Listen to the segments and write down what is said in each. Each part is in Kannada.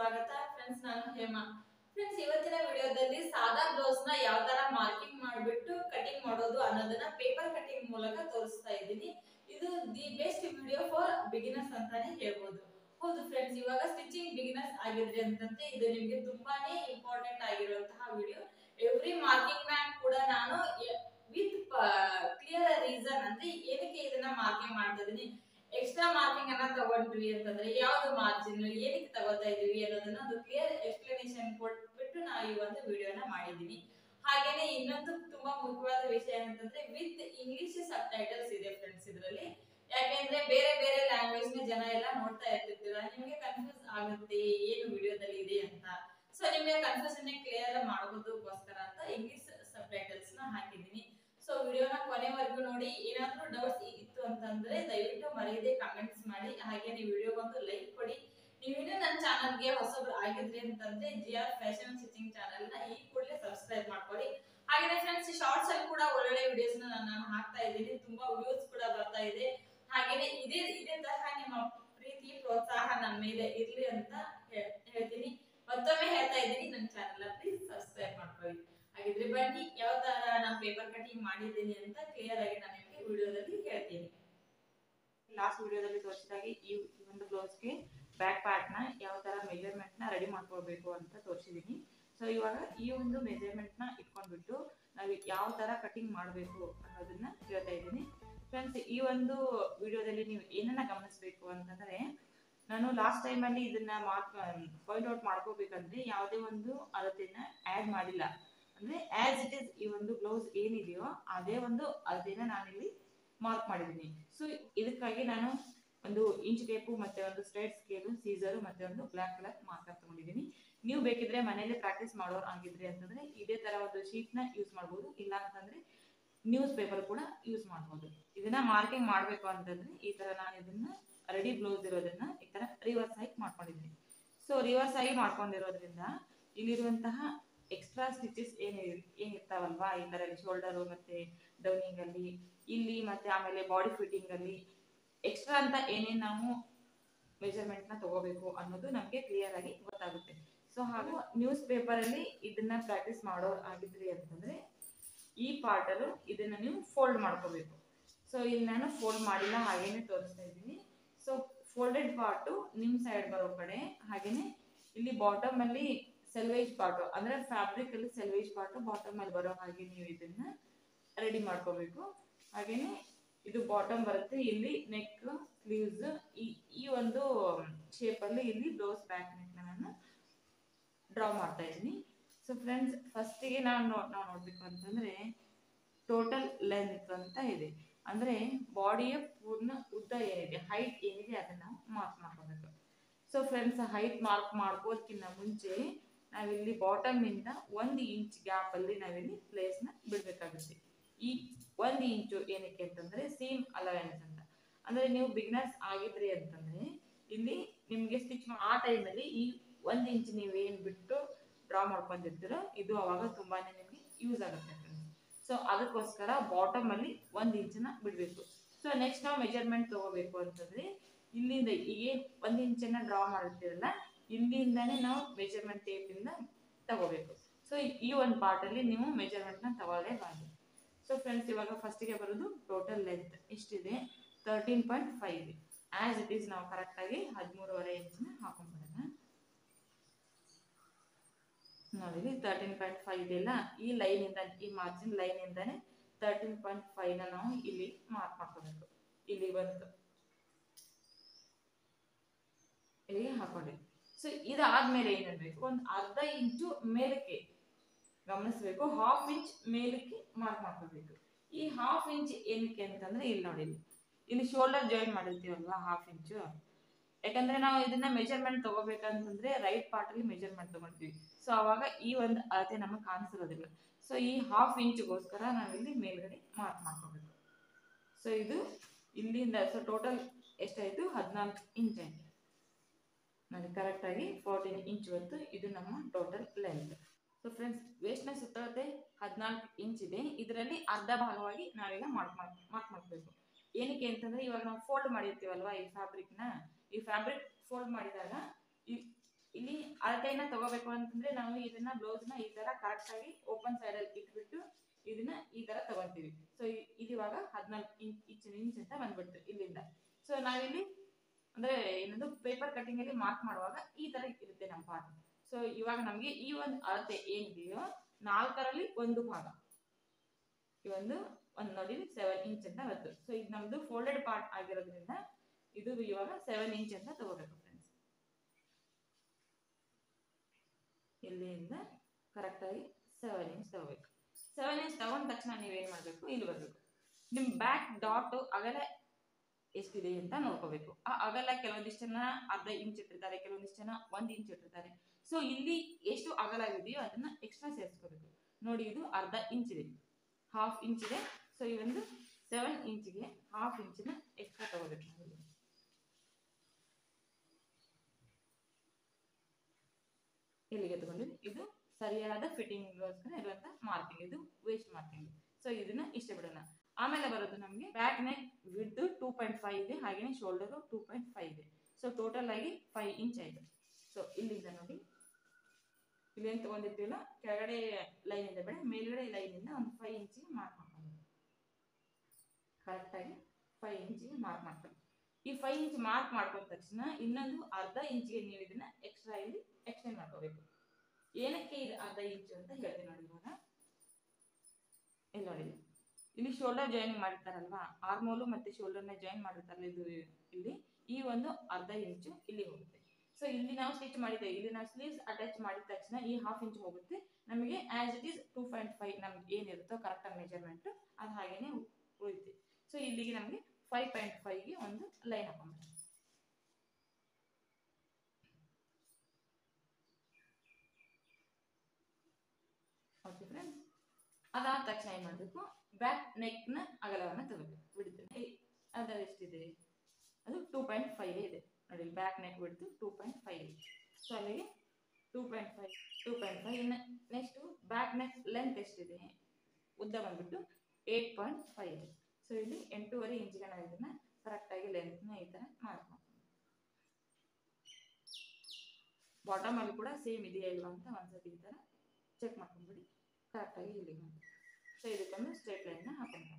ಸ್ವಾಗತ ಫ್ರೆಂಡ್ಸ್ ನಾನು ಹೇಮಾ ಫ್ರೆಂಡ್ಸ್ ಇವತ್ತಿನ ವಿಡಿಯೋದಲ್ಲಿ ಸಾದಾ ಬ್ಲೌಸ್ ನ ಯಾವ ತರ ಮಾರ್ಕಿಂಗ್ ಮಾಡಿಬಿಟ್ಟು ಕಟಿಂಗ್ ಮಾಡೋದು ಅನ್ನೋದನ್ನ ಪೇಪರ್ ಕಟಿಂಗ್ ಮೂಲಕ ತೋರಿಸ್ತಾ ಇದ್ದೀನಿ ಇದು the best video for beginners ಅಂತಾನೆ ಹೇಳ್ಬೋದು ಹೌದು ಫ್ರೆಂಡ್ಸ್ ಇವಾಗ ಸ್ಟಿಚಿಂಗ್ ಬಿಗಿನರ್ಸ್ ಆಗಿದ್ರಿ ಅಂತಂದ್ರೆ ಇದು ನಿಮ್ಗೆ ತುಂಬಾನೇ ಇಂಪಾರ್ಟೆಂಟ್ ಆಗಿರುವಂತಹ ವಿಡಿಯೋ ಎವ್ರಿ ಮಾರ್ಕಿಂಗ್ ನ ಕೂಡ ನಾನು ವಿತ್ ಕ್ಲಿಯರ್ ರೀಸನ್ ಅಂದ್ರೆ ಏನಕ್ಕೆ ಇದನ್ನ ಮಾರ್ಕಿಂಗ್ ಮಾಡ್ತಾ ಇದೀನಿ ಎಕ್ಸ್ಟ್ರಾ ಮಾರ್ಕಿಂಗ್ ಅನ್ನ ತಗೊಂಡ್ವಿ ಅಂತಂದ್ರೆ ಯಾವ್ದು ಮಾರ್ಜಿನ್ ಏನಕ್ಕೆ ತಗೋತಾ ಇದೀವಿ ಅನ್ನೋದನ್ನ ಒಂದು ಕ್ಲಿಯರ್ ಎಕ್ಸ್ಪ್ಲನೇಷನ್ ಕೊಟ್ಬಿಟ್ಟು ನಾವು ಈ ಒಂದು ವಿಡಿಯೋನ ಮಾಡಿದೀನಿ ಹಾಗೇನೆ ಇನ್ನೊಂದು ತುಂಬಾ ಮುಖ್ಯವಾದ ವಿಷಯ ಏನಂತಂದ್ರೆ ವಿತ್ ಇಂಗ್ಲಿಷ್ ಸಬ್ ಟೈಟಲ್ಸ್ ಇದೆ ಫ್ರೆಂಡ್ಸ್ ಇದರಲ್ಲಿ ಯಾಕೆಂದ್ರೆ ಬೇರೆ ಬೇರೆ ಲ್ಯಾಂಗ್ವೇಜ್ ನ ಜನ ಎಲ್ಲ ನೋಡ್ತಾ ಇರ್ತಿರ್ತೀರ ನಿಮ್ಗೆ ಕನ್ಫ್ಯೂಸ್ ಆಗುತ್ತೆ ಏನು ವಿಡಿಯೋದಲ್ಲಿ ಇದೆ ಅಂತ ಸೊ ನಿಮ್ಗೆ ಕನ್ಫ್ಯೂಷನ್ ಕ್ಲಿಯರ್ ಮಾಡೋದಕ್ಕೋಸ್ಕರ ಅಂತ ಇಂಗ್ಲಿಷ್ ಸಬ್ ಟೈಟಲ್ಸ್ ನ ಹಾಕಿದೀನಿ ಸೊ ವಿಡಿಯೋನ ಕೊನೆವರೆಗೂ ನೋಡಿ ಏನಾದ್ರೂ ಡೌಟ್ಸ್ ಇತ್ತು ಅಂತಂದ್ರೆ ದಯವಿಟ್ಟು ಮರೆಯದೆ ಕಮೆಂಟ್ಸ್ ಮಾಡಿ ಹಾಗೆ ನೀವು ವಿಡಿಯೋಗೊಂದು ಲೈಕ್ ಕೊಡಿ ನೀವಿನ್ನೂ ನನ್ನ ಚಾನಲ್ಗೆ ಹೊಸಬ್ರು ಆಗಿದ್ರಿ ಅಂತಂದ್ರೆ G R fashion stitching channel ನ ಈ ಕೂಡಲೇ ಸಬ್ಸ್ಕ್ರೈಬ್ ಮಾಡ್ಕೊಳ್ಳಿ ಹಾಗೆ ಫ್ರೆಂಡ್ಸ್ ಶಾರ್ಟ್ಸ್ ಅಲ್ಲಿ ಕೂಡ ಒಳ್ಳೊಳ್ಳೆ ವಿಡಿಯೋಸ್ ನಾನು ಹಾಕ್ತಾ ಇದ್ದೀನಿ ತುಂಬಾ ವ್ಯೂಸ್ ಕೂಡ ಬರ್ತಾ ಇದೆ ಹಾಗೇನೆ ಇದೇ ಇದೇ ತರಹ ನಿಮ್ಮ ಪ್ರೀತಿ ಪ್ರೋತ್ಸಾಹ ನನ್ನ ಮೇಲೆ ಇರ್ಲಿ ಅಂತ ಹೇ- ಹೇಳ್ತೀನಿ ಮತ್ತೊಮ್ಮೆ ಹೇಳ್ತಾ ಇದ್ದೀನಿ ನನ್ನ ಚಾನಲ್ ಪ್ಲೀಸ್ ಸಬ್ಸ್ಕ್ರೈಬ್ ಮಾಡ್ಕೊಳ್ಳಿ ಹಾಗಿದ್ರೆ ಬನ್ನಿ ಯಾವ ತರ ನಾನು ಪೇಪರ್ ಕಟಿಂಗ್ ಮಾಡಿದ್ದೀನಿ ಅಂತ ಕ್ಲಿಯರ್ ಆಗಿ ನಾನು ನಿಮಗೆ ವಿಡಿಯೋದಲ್ಲಿ ಹೇಳ್ತೀನಿ ಲಾಸ್ಟ್ ವಿಡಿಯೋದಲ್ಲಿ ತೋರಿಸಿದಾಗೆ ಈ ಈ ಒಂದು ಬ್ಲೌಸ್ಗೆ ಬ್ಯಾಕ್ ಪಾರ್ಟ್ನ ಯಾವ ಥರ ಮೆಜರ್ಮೆಂಟ್ನ ರೆಡಿ ಮಾಡ್ಕೊಳ್ಬೇಕು ಅಂತ ತೋರಿಸಿದ್ದೀನಿ ಸೊ ಇವಾಗ ಈ ಒಂದು ಮೆಜರ್ಮೆಂಟ್ನ ಇಟ್ಕೊಂಡ್ಬಿಟ್ಟು ನಾವು ಯಾವ ಥರ ಕಟಿಂಗ್ ಮಾಡಬೇಕು ಅನ್ನೋದನ್ನ ಹೇಳ್ತಾ ಇದ್ದೀನಿ ಫ್ರೆಂಡ್ಸ್ ಈ ಒಂದು ವಿಡಿಯೋದಲ್ಲಿ ನೀವು ಏನನ್ನ ಗಮನಿಸಬೇಕು ಅಂತಂದರೆ ನಾನು ಲಾಸ್ಟ್ ಟೈಮಲ್ಲಿ ಇದನ್ನ ಮಾರ್ಕ್ ಪಾಯಿಂಟ್ ಔಟ್ ಮಾಡ್ಕೋಬೇಕಂದ್ರೆ ಯಾವುದೇ ಒಂದು ಅಳತೆನ ಆ್ಯಡ್ ಮಾಡಿಲ್ಲ ಅಂದರೆ ಆ್ಯಸ್ ಇಟ್ ಇಸ್ ಈ ಒಂದು ಬ್ಲೌಸ್ ಏನಿದೆಯೋ ಅದೇ ಒಂದು ಅಳತೆನ ನಾನಿಲ್ಲಿ ಮಾರ್ಕ್ ಮಾಡಿದ್ದೀನಿ ಸೊ ಇದಕ್ಕಾಗಿ ನಾನು ಒಂದು ಇಂಚ್ ಟೇಪು ಮತ್ತೆ ಒಂದು ಸ್ಟ್ರೈಟ್ ಸ್ಕೇಲು ಸೀಸರು ಮತ್ತೆ ಒಂದು ಬ್ಲ್ಯಾಕ್ ಕಲರ್ ಮಾರ್ಕರ್ ತಗೊಂಡಿದ್ದೀನಿ ನೀವು ಬೇಕಿದ್ರೆ ಮನೇಲಿ ಪ್ರಾಕ್ಟೀಸ್ ಮಾಡೋರು ಆಗಿದ್ರೆ ಅಂತಂದ್ರೆ ಇದೇ ತರ ಒಂದು ಶೀಟ್ನ ಯೂಸ್ ಮಾಡ್ಬೋದು ಇಲ್ಲ ಅಂತಂದ್ರೆ ನ್ಯೂಸ್ ಪೇಪರ್ ಕೂಡ ಯೂಸ್ ಮಾಡ್ಬೋದು ಇದನ್ನ ಮಾರ್ಕಿಂಗ್ ಮಾಡಬೇಕು ಅಂತಂದ್ರೆ ಈ ತರ ನಾನು ಇದನ್ನ ರೆಡಿ ಬ್ಲೌಸ್ ಇರೋದನ್ನ ಈ ತರ ರಿವರ್ಸ್ ಆಗಿ ಮಾಡ್ಕೊಂಡಿದ್ದೀನಿ ಸೊ ರಿವರ್ಸ್ ಆಗಿ ಮಾಡ್ಕೊಂಡಿರೋದ್ರಿಂದ ಇಲ್ಲಿರುವಂತಹ ಎಕ್ಸ್ಟ್ರಾ ಸ್ಟಿಚಸ್ ಏನ್ ಏನಿರ್ತಾವಲ್ವಾ ಈ ತರ ಶೋಲ್ಡರು ಮತ್ತೆ ಡೌನಿಂಗ್ ಅಲ್ಲಿ ಇಲ್ಲಿ ಮತ್ತೆ ಆಮೇಲೆ ಬಾಡಿ ಫಿಟ್ಟಿಂಗ್ ಅಲ್ಲಿ ಎಕ್ಸ್ಟ್ರಾ ಅಂತ ಏನೇನ್ ನಾವು ಮೆಜರ್ಮೆಂಟ್ ನ ತಗೋಬೇಕು ಅನ್ನೋದು ನಮಗೆ ಕ್ಲಿಯರ್ ಆಗಿ ಗೊತ್ತಾಗುತ್ತೆ ಸೊ ಹಾಗೂ ನ್ಯೂಸ್ ಪೇಪರ್ ಅಲ್ಲಿ ಇದನ್ನ ಪ್ರಾಕ್ಟೀಸ್ ಮಾಡೋರು ಆಗಿದ್ರಿ ಅಂತಂದ್ರೆ ಈ ಪಾರ್ಟ್ ಅಲ್ಲೂ ಇದನ್ನ ನೀವು ಫೋಲ್ಡ್ ಮಾಡ್ಕೋಬೇಕು ಸೊ ಇಲ್ಲಿ ನಾನು ಫೋಲ್ಡ್ ಮಾಡಿಲ್ಲ ಹಾಗೇನೆ ತೋರಿಸ್ತಾ ಇದ್ದೀನಿ ಸೊ ಫೋಲ್ಡೆಡ್ ಪಾರ್ಟು ನಿಮ್ ಸೈಡ್ ಬರೋ ಕಡೆ ಹಾಗೇನೆ ಇಲ್ಲಿ ಬಾಟಮ್ ಅಲ್ಲಿ ಸೆಲ್ವೇಜ್ ಪಾರ್ಟ್ ಅಂದ್ರೆ ಫ್ಯಾಬ್ರಿಕ್ ಅಲ್ಲಿ ಸೆಲ್ವೇಜ್ ಪಾರ್ಟ್ ಬಾಟಮ್ ಅಲ್ಲಿ ಬರೋ ಹಾಗೆ ನೀವು ಇದನ್ನ ರೆಡಿ ಮಾಡ್ಕೋಬೇಕು ಹಾಗೇನೆ ಇದು ಬಾಟಮ್ ಬರುತ್ತೆ ಇಲ್ಲಿ ನೆಕ್ ಸ್ಲೀವ್ಸ್ ಈ ಈ ಒಂದು ಶೇಪ್ ಅಲ್ಲಿ ಇಲ್ಲಿ ಬ್ಲೌಸ್ ಬ್ಯಾಕ್ ನೆಕ್ ನಾನು ಡ್ರಾ ಮಾಡ್ತಾ ಇದ್ದೀನಿ ಸೊ ಫ್ರೆಂಡ್ಸ್ ಫಸ್ಟಿಗೆ ನಾನು ನೋ- ನಾವು ನೋಡ್ಬೇಕು ಅಂತಂದ್ರೆ ಟೋಟಲ್ ಲೆಂತ್ ಅಂತ ಇದೆ ಅಂದ್ರೆ ಬಾಡಿಯ ಪೂರ್ಣ ಉದ್ದ ಏನಿದೆ ಹೈಟ್ ಏನಿದೆ ಅದನ್ನ ನಾವು ಮಾರ್ಕ್ ಮಾಡ್ಕೋಬೇಕು ಸೊ ಫ್ರೆಂಡ್ಸ್ ಹೈಟ್ ಮಾರ್ಕ್ ಮಾಡ್ಕೋದಕ್ಕಿಂತ ಮುಂಚೆ ನಾವಿಲ್ಲಿ ಬಾಟಮ್ ಇಂದ ಒಂದು ಇಂಚ್ ಗ್ಯಾಪ್ ಅಲ್ಲಿ ನಾವಿಲ್ಲಿ ಪ್ಲೇಸ್ ನ ಬಿಡ್ಬೇಕಾಗುತ್ತೆ ಈ ಒಂದು ಇಂಚು ಏನಕ್ಕೆ ಅಂತಂದ್ರೆ ಸೇಮ್ ಅಲವೆನ್ಸ್ ಅಂತ ಅಂದ್ರೆ ನೀವು ಬಿಗ್ನರ್ಸ್ ಆಗಿದ್ರಿ ಅಂತಂದ್ರೆ ಇಲ್ಲಿ ನಿಮ್ಗೆ ಸ್ಟಿಚ್ ಆ ಟೈಮಲ್ಲಿ ಈ ಒಂದು ಇಂಚ್ ನೀವು ಏನ್ ಬಿಟ್ಟು ಡ್ರಾ ಮಾಡ್ಕೊಂಡಿರ್ತೀರೋ ಇದು ಅವಾಗ ತುಂಬಾನೇ ನಿಮಗೆ ಯೂಸ್ ಆಗುತ್ತೆ ಸೊ ಅದಕ್ಕೋಸ್ಕರ ಬಾಟಮ್ ಅಲ್ಲಿ ಒಂದು ಇಂಚನ್ನ ಬಿಡಬೇಕು ಸೊ ನೆಕ್ಸ್ಟ್ ನಾವು ಮೆಜರ್ಮೆಂಟ್ ತಗೋಬೇಕು ಅಂತಂದ್ರೆ ಇಲ್ಲಿಂದ ಈಗ ಒಂದು ಇಂಚನ್ನ ಡ್ರಾ ಮಾಡಿರ್ತೀರಲ್ಲ ಇಲ್ಲಿಂದಾನೇ ನಾವು ಮೆಜರ್ಮೆಂಟ್ ಟೇಪಿಂದ ತಗೋಬೇಕು ಸೊ ಈ ಒಂದು ಪಾರ್ಟಲ್ಲಿ ನೀವು ಮೆಜರ್ಮೆಂಟ್ನ ತಗೊಳ್ಳೇಬಾರ್ದು ಸೊ ಫ್ರೆಂಡ್ಸ್ ಇವಾಗ ಫಸ್ಟಿಗೆ ಬರೋದು ಟೋಟಲ್ ಲೆಂತ್ ಎಷ್ಟಿದೆ ತರ್ಟೀನ್ ಪಾಯಿಂಟ್ ಫೈವ್ ಇದೆ ಆ್ಯಸ್ ಇಟ್ ಈಸ್ ನಾವು ಕರೆಕ್ಟಾಗಿ ಹದಿಮೂರುವರೆ ಇಂಚನ್ನ ಹಾಕೊಂಡ್ಬಿಡೋಣ ನೋಡಿರಿ ತರ್ಟೀನ್ ಪಾಯಿಂಟ್ ಫೈವ್ ಇದೆಯಲ್ಲ ಈ ಲೈನಿಂದ ಈ ಮಾರ್ಜಿನ್ ಲೈನಿಂದಾನೆ ತರ್ಟೀನ್ ಪಾಯಿಂಟ್ ಫೈವ್ನ ನಾವು ಇಲ್ಲಿ ಮಾರ್ಕ್ ಮಾಡ್ಕೋಬೇಕು ಇಲ್ಲಿ ಬಂತು ಇಲ್ಲಿಗೆ ಹಾಕೊಂಡ್ವಿ ಸೊ ಇದಾದ್ಮೇಲೆ ಏನಿರ್ಬೇಕು ಒಂದು ಅರ್ಧ ಇಂಚು ಮೇಲಕ್ಕೆ ಗಮನಿಸ್ಬೇಕು ಹಾಫ್ ಇಂಚ್ ಮೇಲಕ್ಕೆ ಮಾರ್ಕ್ ಮಾಡ್ಕೋಬೇಕು ಈ ಹಾಫ್ ಇಂಚ್ ಏನಕ್ಕೆ ಅಂತಂದ್ರೆ ಇಲ್ಲಿ ನೋಡಿ ಇಲ್ಲಿ ಇಲ್ಲಿ ಶೋಲ್ಡರ್ ಜಾಯಿನ್ ಮಾಡಿರ್ತೀವಲ್ವಾ ಹಾಫ್ ಇಂಚು ಯಾಕಂದ್ರೆ ನಾವು ಇದನ್ನ ಮೆಜರ್ಮೆಂಟ್ ತಗೋಬೇಕಂತಂದ್ರೆ ರೈಟ್ ಪಾರ್ಟ್ ಅಲ್ಲಿ ಮೆಜರ್ಮೆಂಟ್ ತಗೊಳ್ತೀವಿ ಸೊ ಅವಾಗ ಈ ಒಂದು ಅಳತೆ ನಮಗೆ ಕಾಣಿಸಿರೋದಿಲ್ಲ ಸೊ ಈ ಹಾಫ್ ಇಂಚ್ಗೋಸ್ಕರ ನಾವಿಲ್ಲಿ ಮೇಲ್ಗಡೆ ಮಾರ್ಕ್ ಮಾಡ್ಕೋಬೇಕು ಸೊ ಇದು ಇಲ್ಲಿಂದ ಸೊ ಟೋಟಲ್ ಎಷ್ಟಾಯ್ತು ಹದಿನಾಲ್ಕು ಇಂಚ್ ಆಯ್ತು ನೋಡಿ ಕರೆಕ್ಟಾಗಿ ಫೋರ್ಟೀನ್ ಇಂಚ್ ಬಂತು ಇದು ನಮ್ಮ ಟೋಟಲ್ ಲೆಂತ್ ಸೊ ಫ್ರೆಂಡ್ಸ್ ವೇಸ್ಟ್ನ ಸುತ್ತಳತೆ ಹದಿನಾಲ್ಕು ಇಂಚ್ ಇದೆ ಇದರಲ್ಲಿ ಅರ್ಧ ಭಾಗವಾಗಿ ನಾವೀಗ ಮಾರ್ಕ್ ಮಾರ್ಕ್ ಮಾಡಬೇಕು ಏನಕ್ಕೆ ಅಂತಂದ್ರೆ ಇವಾಗ ನಾವು ಫೋಲ್ಡ್ ಮಾಡಿರ್ತೀವಲ್ವಾ ಈ ಫ್ಯಾಬ್ರಿಕ್ನ ಈ ಫ್ಯಾಬ್ರಿಕ್ ಫೋಲ್ಡ್ ಮಾಡಿದಾಗ ಈ ಇಲ್ಲಿ ಅಳತೆಯನ್ನ ತಗೋಬೇಕು ಅಂತಂದ್ರೆ ನಾವು ಇದನ್ನ ಬ್ಲೌಸ್ ನ ಈ ತರ ಕರೆಕ್ಟ್ ಆಗಿ ಓಪನ್ ಸೈಡ್ ಅಲ್ಲಿ ಇಟ್ಬಿಟ್ಟು ಇದನ್ನ ಈ ತರ ತಗೊಂತೀವಿ ಸೊ ಇದು ಇವಾಗ ಹದಿನಾಲ್ಕು ಇಂಚ್ ಇಂಚ್ ಇಂಚ್ ಅಂತ ಬಂದ್ಬಿಡ್ತು ಇಲ್ಲಿಂದ ಸೊ ನಾವಿಲ್ಲಿ ಅಂದ್ರೆ ಏನದು ಪೇಪರ್ ಕಟಿಂಗ್ ಅಲ್ಲಿ ಮಾರ್ಕ್ ಮಾಡುವಾಗ ಈ ತರ ಇರುತ್ತೆ ನಮ್ಮ ಪಾರ್ಟ್ ಸೊ ಇವಾಗ ನಮ್ಗೆ ಈ ಒಂದು ಅಳತೆ ಏನಿದೆಯೋ ನಾಲ್ಕರಲ್ಲಿ ಒಂದು ಭಾಗ ಈ ಒಂದು ಒಂದು ನೋಡಿ ಸೆವೆನ್ ಇಂಚ್ ಅಂತ ಬಂತು ಸೊ ಇದು ನಮ್ದು ಫೋಲ್ಡೆಡ್ ಪಾರ್ಟ್ ಆಗಿರೋದ್ರಿಂದ ಇದು ಇವಾಗ ಸೆವೆನ್ ಇಂಚ್ ಅಂತ ತಗೋಬೇಕು ಫ್ರೆಂಡ್ಸ್ ಇಲ್ಲಿಂದ ಕರೆಕ್ಟಾಗಿ ಸೆವೆನ್ ಇಂಚ್ ತಗೋಬೇಕು ಸೆವೆನ್ ಇಂಚ್ ತಗೊಂಡ ತಕ್ಷಣ ನೀವೇನ್ ಮಾಡಬೇಕು ಇಲ್ಲಿ ಬರಬೇಕು ನಿಮ್ ಬ್ಯಾಕ್ ಡಾಟ್ ಅಗಲ ಎಷ್ಟಿದೆ ಅಂತ ನೋಡ್ಕೋಬೇಕು ಆ ಅಗಲ ಕೆಲವೊಂದಿಷ್ಟು ಜನ ಅರ್ಧ ಇಂಚ್ ಇಟ್ಟಿರ್ತಾರೆ ಕೆಲವೊಂದಿಷ್ಟು ಜನ ಒಂದ್ ಇಂಚ್ ಇಟ್ಟಿರ್ತಾರೆ ಸೊ ಇಲ್ಲಿ ಎಷ್ಟು ಅಗಲ ಇದೆಯೋ ಅದನ್ನ ಎಕ್ಸ್ಟ್ರಾ ಸೇರಿಸ್ಕೋಬೇಕು ನೋಡಿ ಇದು ಅರ್ಧ ಇಂಚ್ ಇದೆ ಹಾಫ್ ಇಂಚ್ ಇದೆ ಸೊ ಈ ಒಂದು ಸೆವೆನ್ ಇಂಚ್ಗೆ ಹಾಫ್ ಇಂಚಿನ ಎಕ್ಸ್ಟ್ರಾ ತಗೋಬೇಕು ನಾವು ಇಲ್ಲಿ. ಇಲ್ಲಿಗೆ ತಗೊಂಡು ಇದು ಸರಿಯಾದ ಫಿಟ್ಟಿಂಗ್ಗೋಸ್ಕರ ಇರುವಂತ ಮಾರ್ಕಿಂಗ್ ಇದು ವೇಸ್ಟ್ ಮಾರ್ಕಿಂಗ್ ಸೊ ಇದನ್ನ ಇಷ್ಟ ಬಿಡೋಣ ಆಮೇಲೆ ಬರೋದು ನಮಗೆ back neck width two point five ಇದೆ ಹಾಗೇನೆ ಶೋಲ್ಡರ್ ಟೂ ಪಾಯಿಂಟ್ ಫೈವ್ ಇದೆ ಸೊ ಟೋಟಲ್ ಆಗಿ ಫೈವ್ ಇಂಚ್ ಆಯ್ತು ಸೊ ಇಲ್ಲಿಂದ ನೋಡಿ ಇಲ್ಲಿ ಏನು ತಗೊಂಡಿರ್ತೀವಲ್ಲ ಕೆಳಗಡೆ ಲೈನ್ ಇದೆ ಬೇಡ ಮೇಲ್ಗಡೆ ಲೈನ್ ಇಂದ ಒಂದು ಫೈವ್ ಇಂಚಿಗೆ ಮಾರ್ಕ್ ಮಾಡ್ಕೊಂಡು ಕರೆಕ್ಟಾಗಿ ಫೈವ್ ಇಂಚಿಗೆ ಮಾರ್ಕ್ ಮಾಡ್ಕೊಂಡು ಈ ಫೈವ್ ಇಂಚ್ ಮಾರ್ಕ್ ಮಾಡ್ಕೊಂಡ ತಕ್ಷಣ ಇನ್ನೊಂದು ಅರ್ಧ ಇಂಚಿಗೆ ನೀವು ಇದನ್ನ ಎಕ್ಸ್ಟ್ರಾ ಇಲ್ಲಿ ಎಕ್ಸ್ಟೆಂಡ್ ಮಾಡ್ಕೋಬೇಕು ಏನಕ್ಕೆ ಇದು ಅರ್ಧ ಇಂಚು ಅಂತ ಹೇಳ್ತೀನಿ ನೋಡಿ ಇವಾಗ ಇಲ್ಲಿ ನೋಡಿ ಇಲ್ಲಿ ಶೋಲ್ಡರ್ ಜಾಯಿನ್ ಮಾಡಿರ್ತಾರಲ್ವಾ ಆರ್ಮೋಲು ಮತ್ತೆ ಶೋಲ್ಡರ್ನ ಜಾಯಿನ್ ಮಾಡಿರ್ತಾರಲ್ಲ ಇದು ಇಲ್ಲಿ ಈ ಒಂದು ಅರ್ಧ ಇಂಚು ಇಲ್ಲಿ ಹೋಗುತ್ತೆ ಸೊ ಇಲ್ಲಿ ನಾವು ಸ್ಟಿಚ್ ಮಾಡಿದ್ದೇವೆ ಇಲ್ಲಿ ನಾವು ಸ್ಲೀವ್ಸ್ ಅಟ್ಯಾಚ್ ಮಾಡಿದ ತಕ್ಷಣ ಈ ಹಾಫ್ ಇಂಚ್ ಹೋಗುತ್ತೆ ನಮಗೆ as it is two point five ನಮ್ಗೆ ಏನಿರುತ್ತೋ ಕರೆಕ್ಟಾಗಿ ಮೆಜರ್ಮೆಂಟ್ ಅದು ಹಾಗೇನೆ ಉಳಿಯುತ್ತೆ ಸೊ ಇಲ್ಲಿಗೆ ನಮಗೆ ಫೈವ್ ಪಾಯಿಂಟ್ ಫೈವ್ಗೆ ಒಂದು ಲೈನ್ ಹಾಕೊಂಡ್ಬಿಡ ಓಕೆ ಫ್ರೆಂಡ್ಸ್ ಅದಾದ ತಕ್ಷಣ ಏನು ಮಾಡಬೇಕು ಬ್ಯಾಕ್ ನೆಕ್ನ ಅಗಲವನ್ನು ತಗೋಬೇಕು ಬಿಡುತ್ತೆ ಅದು ಎಷ್ಟಿದೆ ಅದು ಟೂ ಪಾಯಿಂಟ್ ಫೈವ್ ಇದೆ ನೋಡಿ ಬ್ಯಾಕ್ ನೆಕ್ ಬಿಡ್ತು ಟೂ ಪಾಯಿಂಟ್ ಫೈವ್ ಇದೆ ಸೊ ಅಲ್ಲಿಗೆ two point five two point five ಇನ್ನು ನೆಕ್ಸ್ಟು ಬ್ಯಾಕ್ ನೆಕ್ ಲೆಂತ್ ಎಷ್ಟಿದೆ ಉದ್ದ ಬಂದ್ಬಿಟ್ಟು ಏಟ್ ಪಾಯಿಂಟ್ ಫೈವ್ ಇದೆ ಸೊ ಇಲ್ಲಿ ಎಂಟೂವರೆ ಇಂಚಿಗೆ ನಾವು ಇದನ್ನು ಕರೆಕ್ಟಾಗಿ ಲೆಂತ್ನ ಈ ಥರ ಮಾರ್ಕ್ ಮಾಡ್ಕೊಂಡು ಬಾಟಮ್ ಅಲ್ಲಿ ಕೂಡ ಸೇಮ್ ಇದೆಯಾ ಇಲ್ವಾ ಅಂತ ಒಂದ್ಸತಿ ಈ ಥರ ಚೆಕ್ ಮಾಡ್ಕೊಂಡ್ಬಿಡಿ ಕರೆಕ್ಟಾಗಿ ಇಲ್ಲಿ ಬಂತು ಸೊ ಇದಕ್ಕೊಂದು ಸ್ಟ್ರೇಟ್ ಲೈನ್ನ ಹಾಕೊಂಡ್ಬಂದು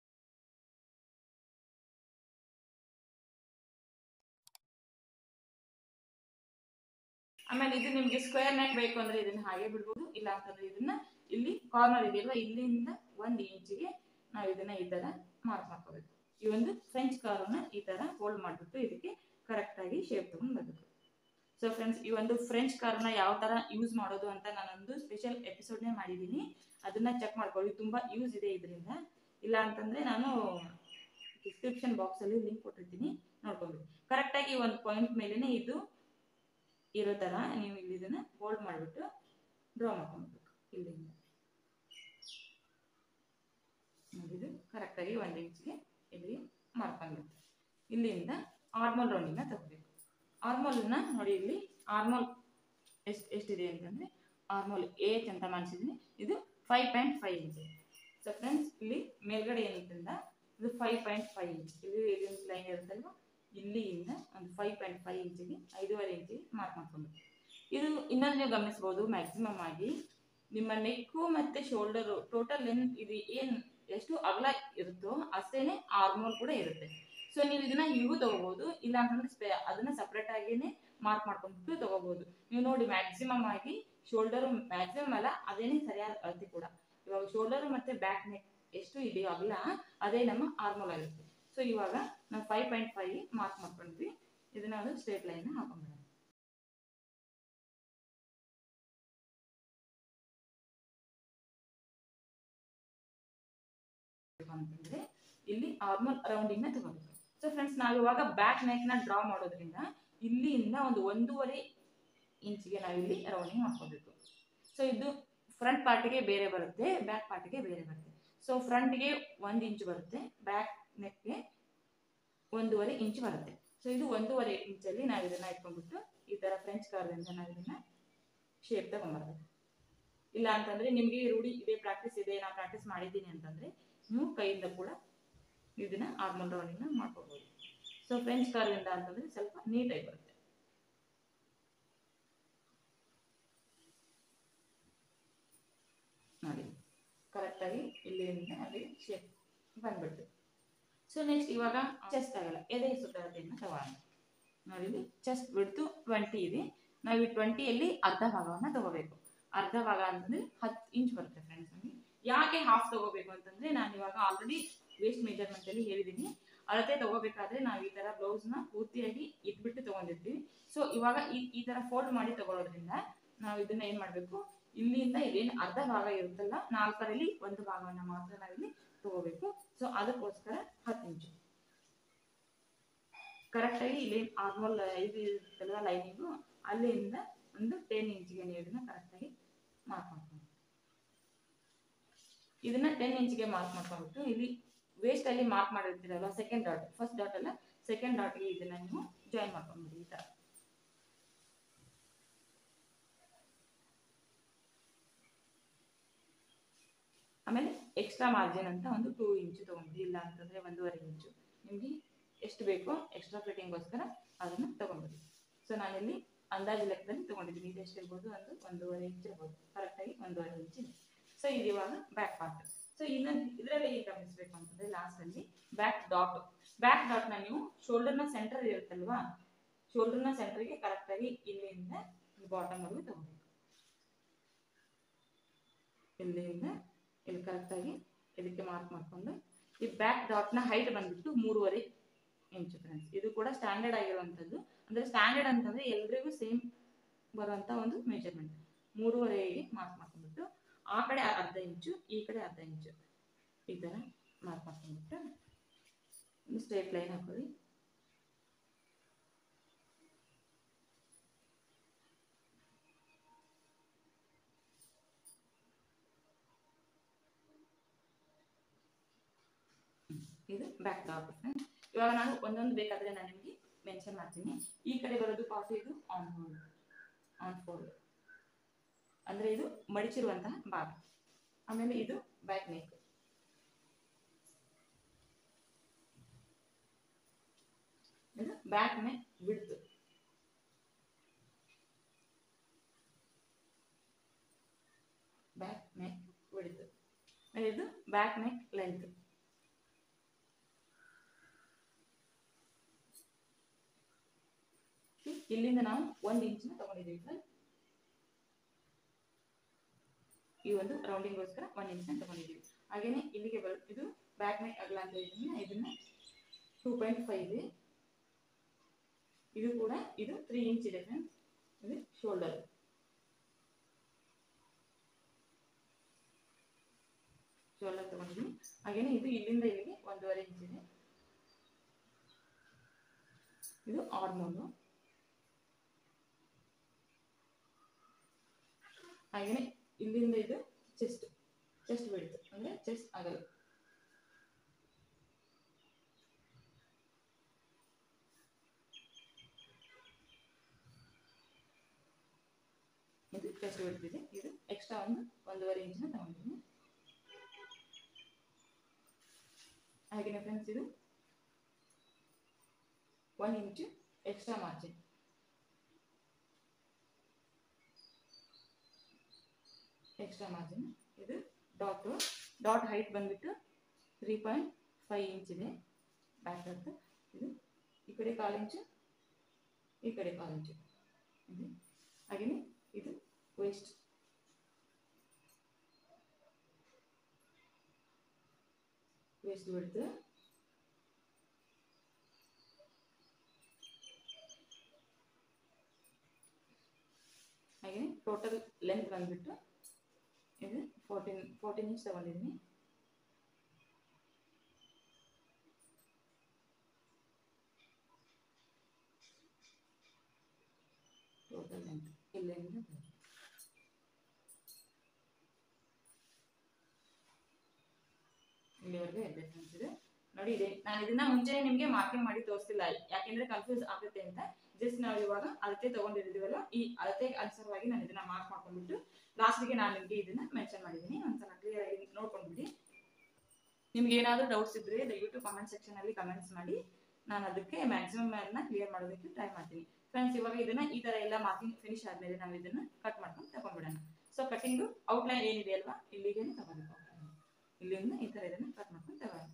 ಆಮೇಲೆ ಇದು ನಿಮ್ಗೆ ಸ್ಕ್ವೇರ್ ನೆಕ್ ಬೇಕು ಅಂದ್ರೆ ಇದನ್ನ ಹಾಗೆ ಬಿಡ್ಬೋದು ಇಲ್ಲ ಅಂತಂದ್ರೆ ಇದನ್ನ ಇಲ್ಲಿ ಕಾರ್ನರ್ ಇದೆಯಲ್ವಾ ಇಲ್ಲಿಂದ ಒಂದು ಇಂಚಿಗೆ ನಾವು ಇದನ್ನ ಈ ತರ ಮಾರ್ಕ್ ಮಾಡ್ಕೋಬೇಕು ಈ ಒಂದು ಫ್ರೆಂಚ್ ಕಾರ್ನ ಈ ತರ ಹೋಲ್ಡ್ ಮಾಡ್ಬಿಟ್ಟು ಇದಕ್ಕೆ ಕರೆಕ್ಟ್ ಆಗಿ ಶೇಪ್ ತಗೊಂಡು ಬರಬೇಕು ಸೊ ಫ್ರೆಂಡ್ಸ್ ಈ ಒಂದು ಫ್ರೆಂಚ್ ಕಾರ್ನ ಯಾವ ತರ ಯೂಸ್ ಮಾಡೋದು ಅಂತ ನಾನೊಂದು ಸ್ಪೆಷಲ್ ಎಪಿಸೋಡ್ನೇ ಮಾಡಿದ್ದೀನಿ ಅದನ್ನ ಚೆಕ್ ಮಾಡ್ಕೊಳ್ಳಿ ತುಂಬಾ ಯೂಸ್ ಇದೆ ಇದರಿಂದ ಇಲ್ಲ ಅಂತಂದ್ರೆ ನಾನು ಡಿಸ್ಕ್ರಿಪ್ಷನ್ ಬಾಕ್ಸ್ ಅಲ್ಲಿ ಲಿಂಕ್ ಕೊಟ್ಟಿರ್ತೀನಿ ನೋಡ್ಕೊಬೇಕು ಕರೆಕ್ಟ್ ಆಗಿ ಒಂದು ಪಾಯಿಂಟ್ ಮೇಲೆನೆ ಇದು ಇರೋ ತರ ನೀವು ಇಲ್ಲಿ ಇದನ್ನ ಹೋಲ್ಡ್ ಮಾಡಿಬಿಟ್ಟು ಡ್ರಾ ಮಾಡ್ಕೊಬೇಕು ಇಲ್ಲಿಂದ ನೋಡಿದು ಕರೆಕ್ಟಾಗಿ ಒಂದು ಇಂಚಿಗೆ ಇಲ್ಲಿ ಮಾಡ್ಕೊಂಡ್ಬಿಟ್ಟು ಇಲ್ಲಿಂದ ಆರ್ಮೋಲ್ ರೌಂಡಿಂಗ್ನ ತಗೋಬೇಕು ಆರ್ಮೋಲ್ನ ನೋಡಿ ಇಲ್ಲಿ ಆರ್ಮೋಲ್ ಎಷ್ಟು ಎಷ್ಟಿದೆ ಅಂತಂದರೆ ಆರ್ಮೋಲ್ ಏಟ್ ಅಂತ ಮಾಡಿಸಿದ್ದೀನಿ ಇದು five point five inch so friends ಇಲ್ಲಿ ಮೇಲ್ಗಡೆ ಏನಿದ್ರಿಂದ ಇದು ಫೈವ್ ಪಾಯಿಂಟ್ ಫೈವ್ ಇಂಚ್ ಇಲ್ಲಿ ಇಲ್ಲಿ ಲೈನ್ ಇರುತ್ತಲ್ವ ಇಲ್ಲಿಂದ ಒಂದು ಫೈವ್ ಪಾಯಿಂಟ್ ಫೈವ್ ಇಂಚಿಗೆ ಐದೂವರೆ ಇಂಚಿಗೆ ಮಾರ್ಕ್ ಮಾಡ್ಕೊಂಡು ಇದು ಇನ್ನೊಂದು ನೀವು ಗಮನಿಸ್ಬೋದು ಮ್ಯಾಕ್ಸಿಮಮ್ ಆಗಿ ನಿಮ್ಮ ನೆಕ್ಕು ಮತ್ತು ಶೋಲ್ಡರು ಟೋಟಲ್ ಲೆನ್ ಇದು ಏನು ಎಷ್ಟು ಅಗಲ ಇರುತ್ತೋ ಅಷ್ಟೇನೆ ಆರ್ಮೋಲ್ ಕೂಡ ಇರುತ್ತೆ ಸೊ ನೀವು ಇದನ್ನ ಹೀಗೂ ತಗೋಬಹುದು ಇಲ್ಲ ಅಂತಂದ್ರೆ ಸ್ಪೆ ಅದನ್ನ ಸಪ್ರೇಟ್ ಆಗಿನೇ ಮಾರ್ಕ್ ಮಾಡ್ಕೊಂಡ್ಬಿಟ್ಟು ತಗೋಬಹುದು ನೀವು ನೋಡಿ ಮ್ಯಾಕ್ಸಿಮಮ್ ಆಗಿ ಶೋಲ್ಡರ್ ಮ್ಯಾಕ್ಸಿಮಮ್ ಅಲ್ಲ ಅದೇನೇ ಸರಿಯಾದ ಅಳತೆ ಕೂಡ ಇವಾಗ ಶೋಲ್ಡರ್ ಮತ್ತೆ ಬ್ಯಾಕ್ ನೆಕ್ ಎಷ್ಟು ಇದೆಯೋ ಅಗಲ ಅದೇ ನಮ್ಮ ಆರ್ಮೋಲ್ ಆಗಿರುತ್ತೆ ಸೊ ಇವಾಗ ನಾವು ಫೈವ್ ಪಾಯಿಂಟ್ ಫೈವ್ ಮಾರ್ಕ್ ಮಾಡ್ಕೊಂಡ್ವಿ ಇದನ್ನ ಒಂದು ಸ್ಟ್ರೇಟ್ ಲೈನ್ ಹಾಕೊಂಡ್ಬಿಡೋಣ ಅಂತಂದ್ರೆ ಇಲ್ಲಿ ಆರ್ಮಲ್ ರೌಂಡಿಂಗ್ ನ ತಗೋಬೇಕು ಸೊ ಫ್ರೆಂಡ್ಸ್ ನಾವು ಇವಾಗ ಬ್ಯಾಕ್ ನೆಕ್ ನ ಡ್ರಾ ಮಾಡೋದ್ರಿಂದ ಇಲ್ಲಿಂದ ಒಂದು ಒಂದೂವರೆ ಇಂಚಿಗೆ ನಾವು ಇಲ್ಲಿ ರೌಂಡಿಂಗ್ ಮಾಡ್ಕೋಬೇಕು ಸೊ ಇದು ಫ್ರಂಟ್ ಪಾರ್ಟಿಗೆ ಬೇರೆ ಬರುತ್ತೆ ಬ್ಯಾಕ್ ಪಾರ್ಟಿಗೆ ಬೇರೆ ಬರುತ್ತೆ ಸೊ ಫ್ರಂಟ್ಗೆ ಒಂದು ಇಂಚ್ ಬರುತ್ತೆ ಬ್ಯಾಕ್ ನೆಕ್ಗೆ ಒಂದೂವರೆ ಇಂಚ್ ಬರುತ್ತೆ ಸೊ ಇದು ಒಂದೂವರೆ ಇಂಚಲ್ಲಿ ನಾವು ಇದನ್ನ ಇಟ್ಕೊಂಡ್ಬಿಟ್ಟು ಈ ತರ ಫ್ರೆಂಚ್ ಕಾರ್ದಿಂದ ನಾವು ಇದನ್ನ ಶೇಪ್ ತಗೊಂಡ್ಬರ್ಬೇಕು ಇಲ್ಲ ಅಂತಂದ್ರೆ ನಿಮ್ಗೆ ರೂಢಿ ಇದೆ ಪ್ರಾಕ್ಟೀಸ್ ಇದೆ ನಾನು ಪ್ರಾಕ್ಟೀಸ್ ಮಾಡಿದ್ದೀನಿ ಅಂತಂದ್ರೆ ನೀವು ಕೈಯಿಂದ ಕೂಡ ಇದನ್ನ ಆರ್ಮಲ್ ರೌಂಡಿಂಗ್ನ ಮಾಡ್ಕೋಬಹುದು ಸೊ ಫ್ರೆಂಚ್ ಕಾರ್ವಿಂದ ಅಂತಂದ್ರೆ ಸ್ವಲ್ಪ ನೀಟಾಗಿ ಬರುತ್ತೆ ಕರೆಕ್ಟಾಗಿ ಇಲ್ಲಿಂದ ಅಲ್ಲಿ ಶೇಪ್ ಬಂದ್ಬಿಡ್ತು ಸೊ ನೆಕ್ಸ್ಟ್ ಇವಾಗ ಚೆಸ್ಟ್ ಆಗಲ್ಲ ಎದೆ ಸುತ್ತಳತೆಯನ್ನು ತಗೊಳ್ಳೋಣ ನೋಡಿ ಇಲ್ಲಿ ಚೆಸ್ಟ್ ಬಿಡ್ತು ಟ್ವೆಂಟಿ ಇದೆ ನಾವು ಈ ಟ್ವೆಂಟಿಯಲ್ಲಿ ಅರ್ಧ ಭಾಗವನ್ನು ತಗೋಬೇಕು ಅರ್ಧ ಭಾಗ ಅಂತಂದ್ರೆ ಹತ್ತು ಇಂಚ್ ಬರುತ್ತೆ ಫ್ರೆಂಡ್ಸ್ ನಮಗೆ ಯಾಕೆ ಹಾಫ್ ತಗೋಬೇಕು ಅಂತಂದ್ರೆ ನಾನು ಇವಾಗ ಆಲ್ರೆಡಿ ವೇಸ್ಟ್ ಮೆಜರ್ಮೆಂಟ್ ಅಲ್ಲಿ ಹೇಳಿದ್ದೀನಿ ಅಳತೆ ತಗೋಬೇಕಾದ್ರೆ ನಾವು ಈ ತರ ಬ್ಲೌಸ್ ನ ಪೂರ್ತಿಯಾಗಿ ಇಟ್ಬಿಟ್ಟು ತಗೊಂಡಿರ್ತೀವಿ ಸೊ ಇವಾಗ ಈ ಈ ತರ ಫೋಲ್ಡ್ ಮಾಡಿ ತಗೊಳ್ಳೋದ್ರಿಂದ ನಾವು ಇದನ್ನ ಏನ್ ಮಾಡ್ಬೇಕು ಇಲ್ಲಿಂದ ಇದೇನು ಅರ್ಧ ಭಾಗ ಇರುತ್ತಲ್ಲ ನಾಲ್ಕರಲ್ಲಿ ಒಂದು ಭಾಗವನ್ನ ಮಾತ್ರ ನಾವಿಲ್ಲಿ ತಗೋಬೇಕು ಸೊ ಅದಕ್ಕೋಸ್ಕರ ಹತ್ತು ಇಂಚು ಕರೆಕ್ಟಾಗಿ ಇಲ್ಲಿ ನಾರ್ಮಲ್ ಇದು ಇರುತ್ತಲ್ವ ಲೈನಿಂಗು ಅಲ್ಲಿಂದ ಒಂದು ಟೆನ್ ಇಂಚಿಗೆ ನೀವು ಇದನ್ನ ಕರೆಕ್ಟಾಗಿ ಮಾರ್ಕ್ ಮಾಡ್ಕೊಂಡು ಇದನ್ನ ಟೆನ್ ಇಂಚಿಗೆ ಮಾರ್ಕ್ ಮಾಡ್ಕೊಂಡ್ಬಿಟ್ಟು ಇಲ್ಲಿ ವೇಸ್ಟ್ ಅಲ್ಲಿ ಮಾರ್ಕ್ ಮಾಡಿರ್ತೀರಲ್ವ ಸೆಕೆಂಡ್ ಡಾಟ್ ಫಸ್ಟ್ ಡಾಟ್ ಅಲ್ಲ ಸೆಕೆಂಡ್ ಡಾಟ್ಗೆ ಇದನ್ನ ನೀವು ಜಾಯಿನ್ ಮಾಡ್ಕೊಂಡ್ಬಿಡಿ ಈ ತರ ಆಮೇಲೆ ಎಕ್ಸ್ಟ್ರಾ ಮಾರ್ಜಿನ್ ಅಂತ ಒಂದು ಟೂ ಇಂಚು ತಗೊಂಡ್ಬಿಡಿ ಇಲ್ಲ ಅಂತಂದ್ರೆ ಒಂದೂವರೆ ಇಂಚು ನಿಮಗೆ ಎಷ್ಟು ಬೇಕೋ ಎಕ್ಸ್ಟ್ರಾ ಫಿಟ್ಟಿಂಗ್ಗೋಸ್ಕರ ಅದನ್ನ ತಗೊಂಡ್ಬಿಡಿ ಸೊ ನಾನಿಲ್ಲಿ ಅಂದಾಜು ಲೆಕ್ಕದಲ್ಲಿ ತಗೊಂಡಿದ್ದೀನಿ ಇದು ಎಷ್ಟು ಇರ್ಬೋದು ಒಂದು ಒಂದೂವರೆ ಇಂಚ್ ಇರ್ಬೋದು ಕರೆಕ್ಟಾಗಿ ಒಂದೂವರೆ ಇಂಚ್ ಇದೆ ಸೊ ಇದು ಇವಾಗ ಬ್ಯಾಕ್ ಪಾರ್ಟ್ ಸೊ ಇನ್ನೊಂದು ಇದರಲ್ಲಿ ಏನು ಗಮನಿಸಬೇಕು ಅಂತಂದ್ರೆ ಲಾಸ್ಟ್ ಅಲ್ಲಿ ಬ್ಯಾಕ್ ಡಾಟ್ ಬ್ಯಾಕ್ ಡಾಟ್ ನ ನೀವು ಶೋಲ್ಡರ್ ನ ಸೆಂಟರ್ ಇರುತ್ತಲ್ವಾ ಶೋಲ್ಡರ್ ನ ಸೆಂಟರ್ಗೆ ಕರೆಕ್ಟಾಗಿ ಇಲ್ಲಿಂದ ಬಾಟಮ್ ವರೆಗೂ ತಗೋಬೇಕು ಇಲ್ಲಿಂದ ಇಲ್ಲಿ ಕರೆಕ್ಟಾಗಿ ಇದಕ್ಕೆ ಮಾರ್ಕ್ ಮಾಡಿಕೊಂಡು ಈ ಬ್ಯಾಕ್ ಡಾಟ್ನ ಹೈಟ್ ಬಂದ್ಬಿಟ್ಟು ಮೂರುವರೆ ಇಂಚು ಫ್ರೆಂಡ್ಸ್ ಇದು ಕೂಡ ಸ್ಟ್ಯಾಂಡರ್ಡ್ ಆಗಿರುವಂಥದ್ದು ಅಂದರೆ ಸ್ಟ್ಯಾಂಡರ್ಡ್ ಅಂತಂದರೆ ಎಲ್ರಿಗೂ ಸೇಮ್ ಬರುವಂಥ ಒಂದು ಮೆಜರ್ಮೆಂಟ್ ಮೂರುವರೆಗೆ ಮಾರ್ಕ್ ಮಾಡ್ಕೊಂಡ್ಬಿಟ್ಟು ಆ ಕಡೆ ಅರ್ಧ ಇಂಚು ಈ ಕಡೆ ಅರ್ಧ ಇಂಚು ಈ ಥರ ಮಾರ್ಕ್ ಮಾಡ್ಕೊಂಡ್ಬಿಟ್ಟು ಒಂದು ಸ್ಟ್ರೇಟ್ ಲೈನ್ ಹಾಕೊಳ್ಳಿ ಇದು ಬ್ಯಾಕ್ ಡಾಟ್ ಇವಾಗ ನಾನು ಒಂದೊಂದು ಬೇಕಾದ್ರೆ ನಾನು ನಿಮಗೆ ಮೆನ್ಷನ್ ಮಾಡ್ತೀನಿ ಈ ಕಡೆ ಬರೋದು ಪಾರ್ಟ್ ಇದು ಆನ್ ಹೋಲ್ಡ್ ಆನ್ ಫೋಲ್ಡ್ ಅಂದ್ರೆ ಇದು ಮಡಿಚಿರುವಂತಹ ಭಾಗ ಆಮೇಲೆ ಇದು ಬ್ಯಾಕ್ ನೆಕ್ ಇದು ಬ್ಯಾಕ್ ನೆಕ್ ಬಿಡ್ತು ಬ್ಯಾಕ್ ನೆಕ್ ಬಿಡ್ತು ಆಮೇಲೆ ಇದು ಬ್ಯಾಕ್ ನೆಕ್ ಲೆಂತ್ ಇಲ್ಲಿಂದ ನಾವು ಒಂದು ಇಂಚಿನ ತಗೊಂಡಿದ್ದೀವಿ ಸರ್ ಈ ಒಂದು ರೌಂಡಿಂಗ್ಗೋಸ್ಕರ ಒಂದು ಇಂಚಿನ ತಗೊಂಡಿದ್ದೀವಿ ಹಾಗೇನೆ ಇಲ್ಲಿಗೆ ಬರ್ ಇದು ಬ್ಯಾಕ್ ನೆಕ್ ಅಗಲ ಅಂತ ಇದನ್ನ ಇದನ್ನ ಟೂ ಪಾಯಿಂಟ್ ಫೈವ್ ಇದೆ ಇದು ಕೂಡ ಇದು ತ್ರೀ ಇಂಚ್ ಇದೆ ಫ್ರೆಂಡ್ಸ್ ಇದು ಶೋಲ್ಡರ್ ಶೋಲ್ಡರ್ ತಗೊಂಡಿದ್ದೀನಿ ಹಾಗೇನೆ ಇದು ಇಲ್ಲಿಂದ ಇಲ್ಲಿಗೆ ಒಂದೂವರೆ ಇಂಚ್ ಇದೆ ಇದು ಆರ್ಮೋನು ಹಾಗೆಯೇ ಇಲ್ಲಿಂದ ಇದು ಚೆಸ್ಟ್ ಚೆಸ್ಟ್ ಬಿಡ್ತು ಅಂದ್ರೆ ಚೆಸ್ಟ್ ಆಗಲ್ಲ ಇದು ಚೆಸ್ಟ್ ಬಿಡ್ತಿದೆ ಇದು ಎಕ್ಸ್ಟ್ರಾ ಒಂದು ಒಂದೂವರೆ ಇಂಚಿನ ತಗೊಂಡಿದ್ದೀನಿ ಹಾಗೆಯೇ ಫ್ರೆಂಡ್ಸ್ ಇದು one inch extra margin extra margin ಇದು ಡಾಟು ಡಾಟ್ ಹೈಟ್ ಬಂದ್ಬಿಟ್ಟು ತ್ರೀ ಪಾಯಿಂಟ್ ಫೈವ್ ಇಂಚ್ ಇದೆ ಬ್ಯಾಕ್ ಡಾಟ್ ಇದು ಈ ಕಡೆ ಕಾಲು ಇಂಚು ಈ ಕಡೆ ಕಾಲು ಇಂಚು ಇದೆ ಹಾಗೆಯೇ ಇದು ವೇಸ್ಟ್ ವೇಸ್ಟ್ ಬಿಡ್ತು ಹಾಗೆ ಟೋಟಲ್ ಲೆಂತ್ ಬಂದ್ಬಿಟ್ಟು ಇದು ಫೋರ್ಟೀನ್ ಫೋರ್ಟೀನ್ ಇಂಚ್ ತಗೊಂಡಿದ್ದೀನಿ ಟೋಟಲ್ ಲೆಂತ್ ಇಲ್ಲಿಂದ ಇಲ್ಲಿವರೆಗೂ ಇದೆ ಫ್ರೆಂಡ್ಸ್ ಇದು ನೋಡಿ ಇದೆ ನಾನು ಇದನ್ನ ಮುಂಚೆ ನಿಮಗೆ ಮಾರ್ಕಿಂಗ್ ಮಾಡಿ ತೋರಿಸ್ತಿಲ್ಲ ಯಾಕೆಂದ್ರೆ ಕನ್ಫ್ಯೂಸ್ ಆಗುತ್ತೆ ಅಂತ ಜಸ್ಟ್ ನಾವು ಇವಾಗ ಅಳತೆ ತಗೊಂಡಿದ್ದೀವಲ್ಲ ಈ ಅಳತೆ ಅನುಸಾರವಾಗಿ ನಾನು ಇದನ್ನ ಮಾರ್ಕ್ ಮಾಡ್ಕೊಂಡ್ಬಿಟ್ಟು ಲಾಸ್ಟ್ಗೆ ನಾನು ನಿಮಗೆ ಇದನ್ನ ಮೆನ್ಷನ್ ಮಾಡಿದ್ದೀನಿ ಒಂದ್ಸಲ ಕ್ಲಿಯರ್ ಆಗಿ ನೋಡ್ಕೊಂಡ್ಬಿಡಿ ನಿಮ್ಗೆ ಏನಾದರೂ ಡೌಟ್ಸ್ ಇದ್ರೆ ದಯವಿಟ್ಟು ಕಾಮೆಂಟ್ ಸೆಕ್ಷನ್ ಅಲ್ಲಿ ಕಮೆಂಟ್ಸ್ ಮಾಡಿ ನಾನು ಅದಕ್ಕೆ ಮ್ಯಾಕ್ಸಿಮಮ್ ಅದನ್ನ ಕ್ಲಿಯರ್ ಮಾಡೋದಕ್ಕೆ ಟ್ರೈ ಮಾಡ್ತೀನಿ ಫ್ರೆಂಡ್ಸ್ ಇವಾಗ ಇದನ್ನ ಈ ತರ ಎಲ್ಲ ಮಾರ್ಕಿಂಗ್ ಫಿನಿಶ್ ಆದ್ಮೇಲೆ ನಾವು ಇದನ್ನ ಕಟ್ ಮಾಡ್ಕೊಂಡು ತಗೊಂಡ್ಬಿಡೋಣ ಸೊ ಕಟಿಂಗು ಔಟ್ಲೈನ್ ಏನಿದೆ ಅಲ್ವಾ ಇಲ್ಲಿಗೆ ತಗೋಬೇಕು ಇಲ್ಲಿಂದ ಈ ಥರ ಇದನ್ನು ಕಟ್ ಮಾಡ್ಕೊಂಡು ತಗೊಳ್ಳೋಣ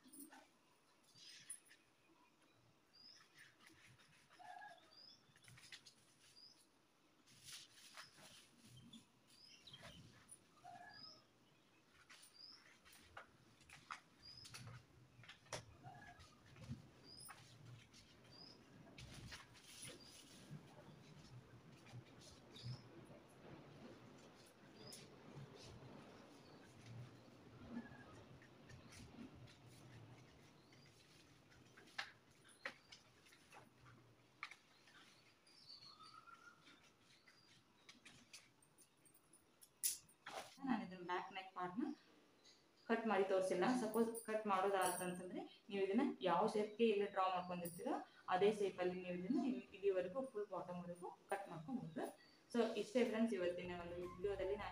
ನಾನು ಇದನ್ನ ಬ್ಯಾಕ್ ನೆಕ್ ಪಾರ್ಟ್ನ ಕಟ್ ಮಾಡಿ ತೋರಿಸಿಲ್ಲ ಸಪೋಸ್ ಕಟ್ ಮಾಡೋದಾತಂತಂದ್ರೆ ನೀವು ಇದನ್ನ ಯಾವ ಶೇಪ್ಗೆ ಇಲ್ಲಿ ಡ್ರಾ ಮಾಡ್ಕೊಂಡಿರ್ತೀರೋ ಅದೇ ಶೇಪಲ್ಲಿ ನೀವು ಇದನ್ನ ಇಲ್ಲಿ- ಇಲ್ಲಿವರೆಗೂ ಫುಲ್ ಬಾಟಮ್ವರೆಗೂ ಕಟ್ ಮಾಡ್ಕೊಬೋದು ಸೊ ಇಷ್ಟೇ ಫ್ರೆಂಡ್ಸ್ ಇವತ್ತಿನ ಒಂದು ವಿಡಿಯೋದಲ್ಲಿ